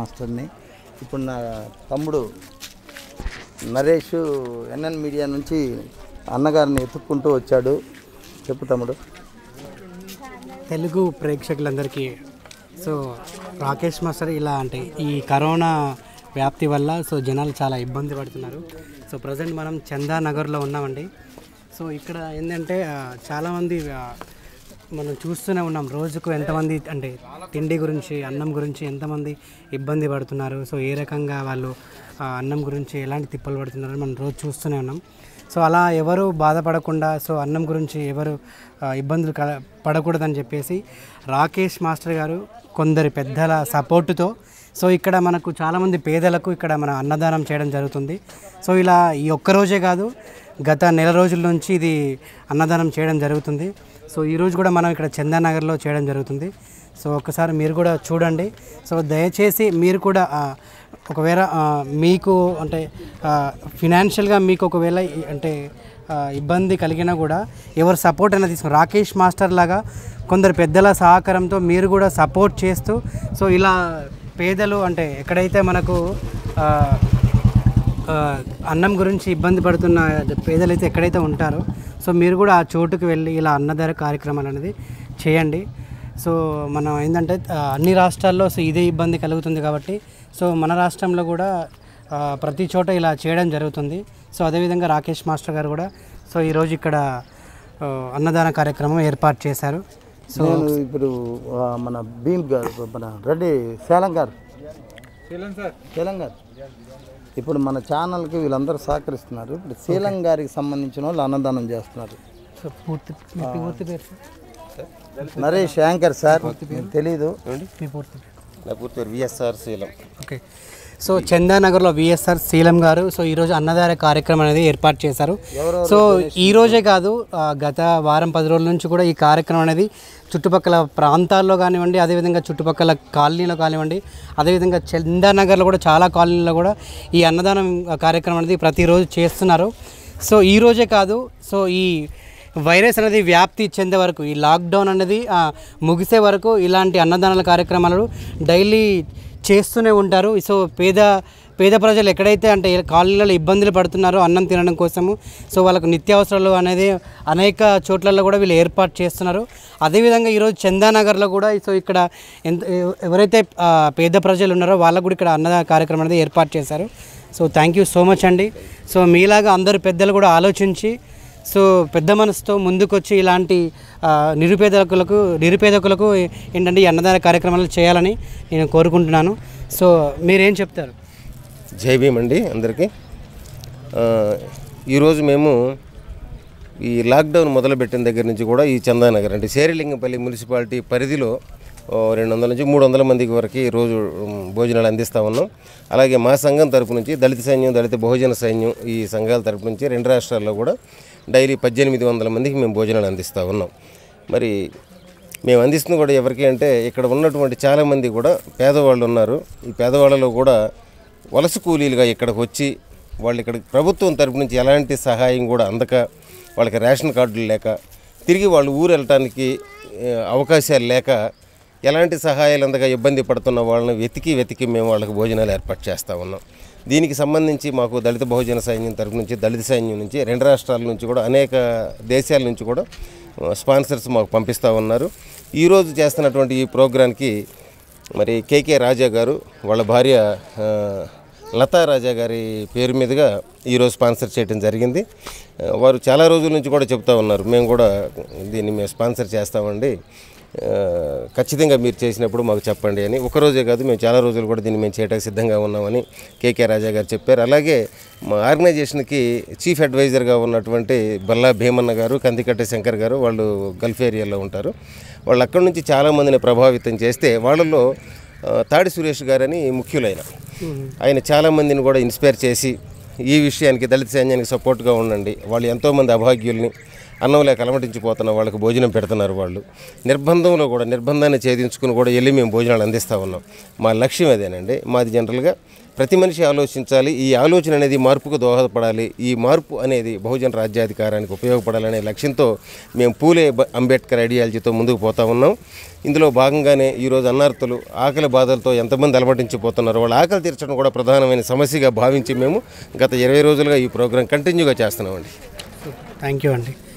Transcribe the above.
మాస్టర్ని ఇప్పుడు నా తమ్ముడు నరేష్ ఎన్ఎన్ మీడియా నుంచి అన్నగారిని ఎత్తుక్కుంటూ వచ్చాడు చెప్పు తమ్ముడు తెలుగు ప్రేక్షకులందరికీ సో రాకేష్ మాస్టర్ ఇలా అంటే ఈ కరోనా వ్యాప్తి వల్ల సో జనాలు చాలా ఇబ్బంది పడుతున్నారు సో ప్రజెంట్ మనం చందానగర్లో ఉన్నామండి సో ఇక్కడ ఏంటంటే ఆ, చాలామంది ఆ, మనం చూస్తూనే ఉన్నాం రోజుకు ఎంతమంది అంటే తిండి గురించి అన్నం గురించి ఎంతమంది ఇబ్బంది పడుతున్నారు సో ఏ రకంగా వాళ్ళు ఆ, అన్నం గురించి ఎలాంటి తిప్పలు పడుతున్నారో మనం రోజు చూస్తూనే ఉన్నాం సో అలా ఎవరు బాధపడకుండా సో అన్నం గురించి ఎవరు ఆ, ఇబ్బందులు కల పడకూడదని చెప్పేసి రాకేష్ మాస్టర్ గారు కొందరి పెద్దల సపోర్టుతో సో ఇక్కడ మనకు చాలామంది పేదలకు ఇక్కడ మన అన్నదానం చేయడం జరుగుతుంది సో ఇలా ఈ ఒక్క రోజే కాదు గత నెల రోజుల నుంచి ఇది అన్నదానం చేయడం జరుగుతుంది సో ఈరోజు కూడా మనం ఇక్కడ చందానగర్లో చేయడం జరుగుతుంది సో ఒకసారి మీరు కూడా చూడండి సో దయచేసి మీరు కూడా ఆ, ఒకవేళ ఆ, మీకు అంటే ఫినాన్షియల్గా మీకు ఒకవేళ ఈ- అంటే ఆ, ఇబ్బంది కలిగినా కూడా ఎవరు సపోర్ట్ అనేది తీసుకుని రాకేష్ మాస్టర్ లాగా కొందరు పెద్దల సహకారంతో మీరు కూడా సపోర్ట్ చేస్తూ సో ఇలా పేదలు అంటే ఎక్కడైతే మనకు ఆ, ఆ, అన్నం గురించి ఇబ్బంది పడుతున్న పేదలైతే ఎక్కడైతే ఉంటారో సో మీరు కూడా ఆ చోటుకు వెళ్ళి ఇలా అన్నదాన కార్యక్రమాలు అనేది చేయండి సో మనం ఏంటంటే ఆ, అన్ని రాష్ట్రాల్లో సో ఇదే ఇబ్బంది కలుగుతుంది కాబట్టి సో మన రాష్ట్రంలో కూడా ఆ, ప్రతి చోట ఇలా చేయడం జరుగుతుంది సో అదేవిధంగా రాకేష్ మాస్టర్ గారు కూడా సో ఈరోజు ఇక్కడ ఆ, అన్నదాన కార్యక్రమం ఏర్పాటు చేశారు సో నేను ఇప్పుడు ఆ, మన భీమ్ గారు మన రెడ్డి శేలం గారు శీలం గారు ఇప్పుడు మన ఛానల్కి వీళ్ళందరూ సహకరిస్తున్నారు ఇప్పుడు శీలం గారికి సంబంధించిన వాళ్ళు అన్నదానం చేస్తున్నారు సో పూర్తి మీ పూర్తి పేరు సార్? నరేష్ యాంకర్ సార్ మీకు తెలీదు మీ పూర్తి పేరు నా పూర్తి పేరు విఎస్ఆర్ శీలం ఓకే సో చందానగర్లో విఎస్ఆర్ శీలం గారు సో ఈరోజు అన్నదాన కార్యక్రమం అనేది ఏర్పాటు చేశారు సో ఈ రోజే కాదు ఆ, గత వారం పది రోజుల నుంచి కూడా ఈ కార్యక్రమం అనేది చుట్టుపక్కల ప్రాంతాల్లో కానివ్వండి అదేవిధంగా చుట్టుపక్కల కాలనీలో కానివ్వండి అదేవిధంగా చందానగర్లో కూడా చాలా కాలనీలో కూడా ఈ అన్నదానం కార్యక్రమం అనేది ప్రతిరోజు చేస్తున్నారు సో ఈ రోజే కాదు సో ఈ వైరస్ అనేది వ్యాప్తి చెందే వరకు ఈ లాక్డౌన్ అనేది ఆ, ముగిసే వరకు ఇలాంటి అన్నదానాల కార్యక్రమాలు డైలీ చేస్తూనే ఉంటారు సో పేద పేద ప్రజలు ఎక్కడైతే అంటే కాలనీలలో ఇబ్బందులు పడుతున్నారో అన్నం తినడం కోసము సో వాళ్ళకు నిత్యావసరాలు అనేది అనేక చోట్లలో కూడా వీళ్ళు ఏర్పాటు చేస్తున్నారు అదేవిధంగా ఈరోజు చందానగర్లో కూడా సో ఇక్కడ ఎంత ఎవరైతే ఆ, పేద ప్రజలు ఉన్నారో వాళ్ళకు కూడా ఇక్కడ అన్నదాన కార్యక్రమం అనేది ఏర్పాటు చేశారు so thank you so much అండి సో మీలాగా అందరు పెద్దలు కూడా ఆలోచించి సో పెద్ద మనసుతో ముందుకొచ్చి ఇలాంటి ఆ, నిరుపేదకులకు నిరుపేదకులకు ఏంటంటే ఈ అన్నదాన కార్యక్రమాలు చేయాలని నేను కోరుకుంటున్నాను సో మీరేం చెప్తారు జై భీమ్ అండి అందరికీ ఆ, ఈరోజు మేము ఈ లాక్డౌన్ మొదలుపెట్టిన దగ్గర నుంచి కూడా ఈ చందానగర్ అంటే శేరిలింగపల్లి మున్సిపాలిటీ పరిధిలో ఓ రెండు వందల నుంచి మూడు వందల మందికి వరకు రోజు ఉమ్, భోజనాలు అందిస్తూ ఉన్నాం అలాగే మా సంఘం తరపు నుంచి దళిత సైన్యం దళిత బహుజన సైన్యం ఈ సంఘాల తరపు నుంచి రెండు రాష్ట్రాల్లో కూడా డైలీ పద్దెనిమిది వందల మందికి మేము భోజనాలు అందిస్తూ ఉన్నాం మరి మేము అందిస్తుంది కూడా ఎవరికి అంటే ఇక్కడ ఉన్నటువంటి చాలామంది కూడా పేదవాళ్ళు ఉన్నారు ఈ పేదవాళ్ళలో కూడా వలస కూలీలుగా ఇక్కడికి వచ్చి వాళ్ళు ఇక్కడ ప్రభుత్వం తరపు నుంచి ఎలాంటి సహాయం కూడా అందక వాళ్ళకి రేషన్ కార్డులు లేక తిరిగి వాళ్ళు ఊరు వెళ్ళటానికి ఏ, అవకాశాలు లేక ఎలాంటి సహాయాలు అందక ఇబ్బంది పడుతున్న వాళ్ళని వెతికి వెతికి మేము వాళ్ళకి భోజనాలు ఏర్పాటు చేస్తూ ఉన్నాం దీనికి సంబంధించి మాకు దళిత బహుజన సైన్యం తరపు నుంచి దళిత సైన్యం నుంచి రెండు రాష్ట్రాల నుంచి కూడా అనేక దేశాల నుంచి కూడా ఆ, స్పాన్సర్స్ మాకు పంపిస్తూ ఉన్నారు ఈరోజు చేస్తున్నటువంటి ఈ ప్రోగ్రాంకి మరి కేకే రాజా గారు వాళ్ళ భార్య ఆ, లతా రాజా గారి పేరు మీదుగా ఈరోజు స్పాన్సర్ చేయడం జరిగింది ఆ, వారు చాలా రోజుల నుంచి కూడా చెప్తా ఉన్నారు మేము కూడా దీన్ని మేము స్పాన్సర్ చేస్తామండి ఆ, ఖచ్చితంగా మీరు చేసినప్పుడు మాకు చెప్పండి అని ఒక రోజే కాదు మేము చాలా రోజులు కూడా దీన్ని మేము చేయడానికి సిద్ధంగా ఉన్నామని కేకే రాజా గారు చెప్పారు అలాగే మా ఆర్గనైజేషన్కి చీఫ్ అడ్వైజర్గా ఉన్నటువంటి బల్లా భీమన్న గారు కందికట్ట శంకర్ గారు వాళ్ళు గల్ఫ్ ఏరియాలో ఉంటారు వాళ్ళు అక్కడి నుంచి చాలామందిని ప్రభావితం చేస్తే వాళ్ళలో ఆ, తాడి సురేష్ గారని ముఖ్యులైన ఆయన చాలామందిని కూడా ఇన్స్పైర్ చేసి ఈ విషయానికి దళిత సైన్యానికి సపోర్ట్గా ఉండండి వాళ్ళు ఎంతోమంది అభాగ్యుల్ని అన్నం లేక అలమటించిపోతున్న వాళ్ళకి భోజనం పెడుతున్నారు వాళ్ళు నిర్బంధంలో కూడా నిర్బంధాన్ని ఛేదించుకుని కూడా వెళ్ళి మేము భోజనాలు అందిస్తూ ఉన్నాం మా లక్ష్యం అదేనండి మాది జనరల్గా ప్రతి మనిషి ఆలోచించాలి ఈ ఆలోచన అనేది మార్పుకు దోహదపడాలి ఈ మార్పు అనేది బహుజన రాజ్యాధికారానికి ఉపయోగపడాలనే లక్ష్యంతో మేము పూలే బ- అంబేద్కర్ ఐడియాలజీతో ముందుకు పోతా ఉన్నాం ఇందులో భాగంగానే ఈరోజు అన్నార్థులు ఆకలి బాధలతో ఎంతమంది అలమటించిపోతున్నారు వాళ్ళ ఆకలి తీర్చడం కూడా ప్రధానమైన సమస్యగా భావించి మేము గత ఇరవై రోజులుగా ఈ ప్రోగ్రాం కంటిన్యూగా చేస్తున్నామండి థ్యాంక్ యూ అండి